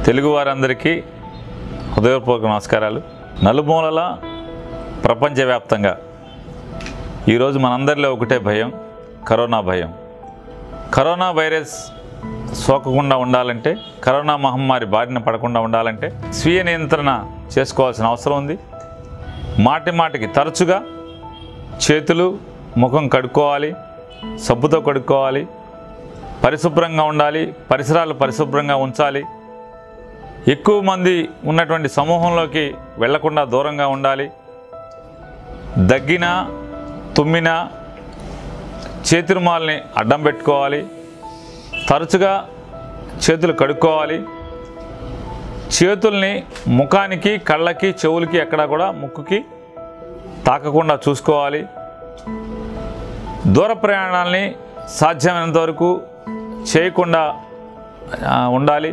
తెలుగు వారందరికీ హృదయపూర్వక నమస్కారాలు నలుమూలల ప్రపంచవ్యాప్తంగా ఈరోజు మనందరిలో ఒకటే భయం కరోనా భయం కరోనా వైరస్ సోకకుండా ఉండాలంటే కరోనా మహమ్మారి బారిన పడకుండా ఉండాలంటే స్వీయ నియంత్రణ చేసుకోవాల్సిన అవసరం ఉంది మాటి మాటికి తరచుగా చేతులు ముఖం కడుక్కోవాలి సబ్బుతో కడుక్కోవాలి పరిశుభ్రంగా ఉండాలి పరిసరాలు పరిశుభ్రంగా ఉంచాలి ఎక్కువ మంది ఉన్నటువంటి సమూహంలోకి వెళ్లకుండా దూరంగా ఉండాలి దగ్గినా తుమ్మినా చేతిరుమాల్ని అడ్డం పెట్టుకోవాలి తరచుగా చేతులు కడుక్కోవాలి చేతుల్ని ముఖానికి కళ్ళకి చెవులకి ఎక్కడా కూడా ముక్కుకి తాకకుండా చూసుకోవాలి దూర ప్రయాణాలని సాధ్యమైనంత వరకు చేయకుండా ఆ, ఉండాలి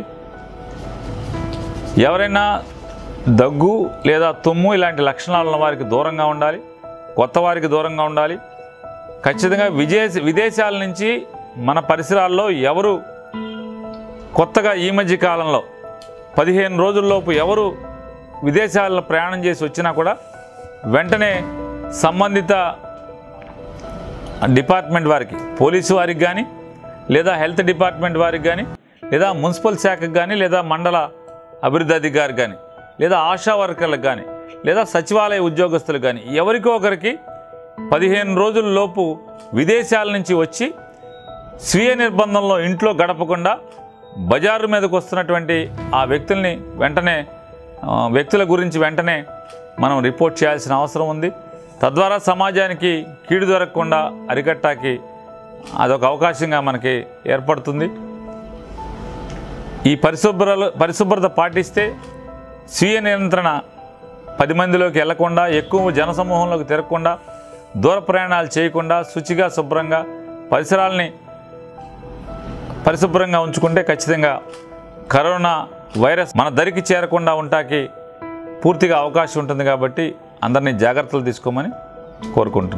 ఎవరైనా దగ్గు లేదా తుమ్ము ఇలాంటి లక్షణాలు ఉన్న వారికి దూరంగా ఉండాలి కొత్త వారికి దూరంగా ఉండాలి ఖచ్చితంగా విదేశ విదేశాల నుంచి మన పరిసరాల్లో ఎవరు కొత్తగా ఈ మధ్య కాలంలో పదిహేను రోజుల్లోపు ఎవరు విదేశాల్లో ప్రయాణం చేసి వచ్చినా కూడా వెంటనే సంబంధిత డిపార్ట్మెంట్ వారికి పోలీసు వారికి కానీ లేదా హెల్త్ డిపార్ట్మెంట్ వారికి కానీ లేదా మున్సిపల్ శాఖకు కానీ లేదా మండల అభివృద్ధి అధికారికి కానీ లేదా ఆశా వర్కర్లకు కానీ లేదా సచివాలయ ఉద్యోగస్తులకు కానీ ఎవరికో ఒకరికి పదిహేను రోజుల లోపు విదేశాల నుంచి వచ్చి స్వీయ నిర్బంధంలో ఇంట్లో గడపకుండా బజారు మీదకు వస్తున్నటువంటి ఆ వ్యక్తుల్ని వెంటనే ఆ, వ్యక్తుల గురించి వెంటనే మనం రిపోర్ట్ చేయాల్సిన అవసరం ఉంది తద్వారా సమాజానికి కీడు దొరకకుండా అరికట్టాకి అదొక అవకాశంగా మనకి ఏర్పడుతుంది ఈ పరిశుభ్రలు పరిశుభ్రత పాటిస్తే స్వీయ నియంత్రణ పది మందిలోకి వెళ్లకుండా ఎక్కువ జనసమూహంలోకి తిరగకుండా దూర ప్రయాణాలు చేయకుండా శుచిగా శుభ్రంగా పరిసరాల్ని పరిశుభ్రంగా ఉంచుకుంటే ఖచ్చితంగా కరోనా వైరస్ మన దరికి చేరకుండా ఉంటాకి పూర్తిగా అవకాశం ఉంటుంది కాబట్టి అందరినీ జాగ్రత్తలు తీసుకోమని కోరుకుంటున్నాను